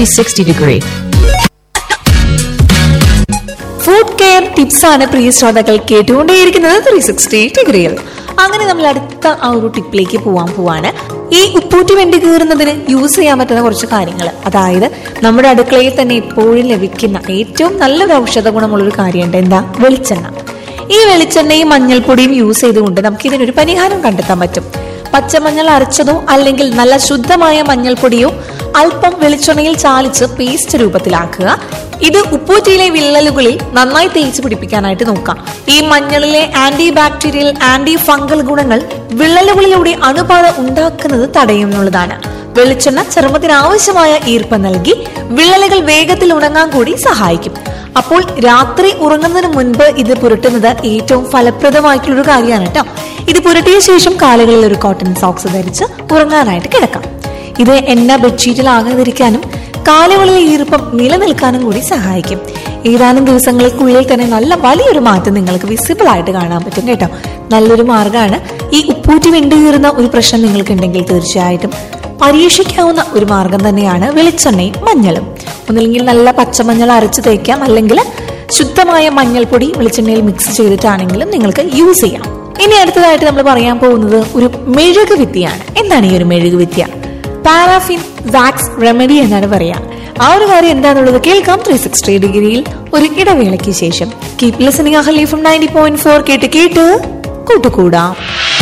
360 degree. Food care tips ആണ് പ്രിയ ശ്രോതാക്കൾ കേട്ടുകൊണ്ടേയിരിക്കുന്നത് three sixty ഡിഗ്രിയിൽ അങ്ങനെ നമ്മൾ അടുത്ത ആ ഒരു ടിപ്പിലേക്ക് പോവാൻ പോവാണ് ഈ ഉപ്പൂറ്റി വെണ്ടി കീറുന്നതിന് യൂസ് ചെയ്യാൻ പറ്റുന്ന കുറച്ച് കാര്യങ്ങൾ അതായത് നമ്മുടെ അടുക്കളയിൽ തന്നെ എപ്പോഴും ലഭിക്കുന്ന ഏറ്റവും നല്ലൊരു ഔഷധ ഗുണമുള്ള ഒരു കാര്യമുണ്ട് എന്താ വെളിച്ചെണ്ണ ഈ വെളിച്ചെണ്ണയും മഞ്ഞൾപ്പൊടിയും യൂസ് ചെയ്തുകൊണ്ട് നമുക്ക് ഇതിനൊരു പരിഹാരം കണ്ടെത്താൻ പറ്റും പച്ചമഞ്ഞൾ അരച്ചതോ അല്ലെങ്കിൽ നല്ല ശുദ്ധമായ മഞ്ഞൾപ്പൊടിയോ അല്പം വെളിച്ചെണ്ണയിൽ ചാലിച്ച് പേസ്റ്റ് രൂപത്തിലാക്കുക ഇത് ഉപ്പൂറ്റിയിലെ വിള്ളലുകളിൽ നന്നായി തേച്ച് പിടിപ്പിക്കാനായിട്ട് നോക്കാം ഈ മഞ്ഞളിലെ ആന്റി ബാക്ടീരിയൽ ആന്റി ഫംഗൽ ഗുണങ്ങൾ വിള്ളലുകളിലൂടെ അണുബാധ ഉണ്ടാക്കുന്നത് തടയുന്നുള്ളതാണ് വെളിച്ചെണ്ണ ചർമ്മത്തിന് ആവശ്യമായ ഈർപ്പം നൽകി വിള്ളലുകൾ വേഗത്തിൽ ഉണങ്ങാൻ കൂടി സഹായിക്കും അപ്പോൾ രാത്രി ഉറങ്ങുന്നതിന് മുൻപ് ഇത് പുരട്ടുന്നത് ഏറ്റവും ഫലപ്രദമായിട്ടുള്ള ഒരു കാര്യമാണ് കേട്ടോ ഇത് പുരട്ടിയ ശേഷം കാലുകളിൽ ഒരു കോട്ടൺ സോക്സ് ധരിച്ച് ഉറങ്ങാനായിട്ട് കിടക്കാം ഇത് എണ്ണ ബെഡ്ഷീറ്റിലാകാതിരിക്കാനും കാലുകളിലെ ഈർപ്പം നിലനിൽക്കാനും കൂടി സഹായിക്കും ഏതാനും ദിവസങ്ങൾക്കുള്ളിൽ തന്നെ നല്ല വലിയൊരു മാറ്റം നിങ്ങൾക്ക് വിസിബിൾ ആയിട്ട് കാണാൻ പറ്റും കേട്ടോ നല്ലൊരു മാർഗ്ഗമാണ് ഈ ഉപ്പൂറ്റി വെണ്ടുകീറുന്ന ഒരു പ്രശ്നം നിങ്ങൾക്കുണ്ടെങ്കിൽ തീർച്ചയായിട്ടും പരീക്ഷിക്കാവുന്ന ഒരു മാർഗം തന്നെയാണ് വെളിച്ചെണ്ണയും മഞ്ഞളും ഒന്നില്ലെങ്കിൽ നല്ല പച്ചമഞ്ഞൾ അരച്ച് തേക്കാം അല്ലെങ്കിൽ ശുദ്ധമായ മഞ്ഞൾപ്പൊടി വെളിച്ചെണ്ണയിൽ മിക്സ് ചെയ്തിട്ടാണെങ്കിലും നിങ്ങൾക്ക് യൂസ് ചെയ്യാം ഇനി അടുത്തതായിട്ട് നമ്മൾ പറയാൻ പോകുന്നത് ഒരു മെഴുക് വിദ്യയാണ് എന്താണ് ഈ ഒരു മെഴുക് വിദ്യ പാരാഫിൻ വാക്സ് റെമഡി എന്നാണ് പറയാ ആ ഒരു കാര്യം എന്താണെന്നുള്ളത് കേൾക്കാം ത്രീ സിക്സ്റ്റി ഡിഗ്രിയിൽ ഒരു ഇടവേളയ്ക്ക് ശേഷം keep listening Ahali from ninety point four കേട്ട് കേട്ട് കൂട്ടുകൂടാം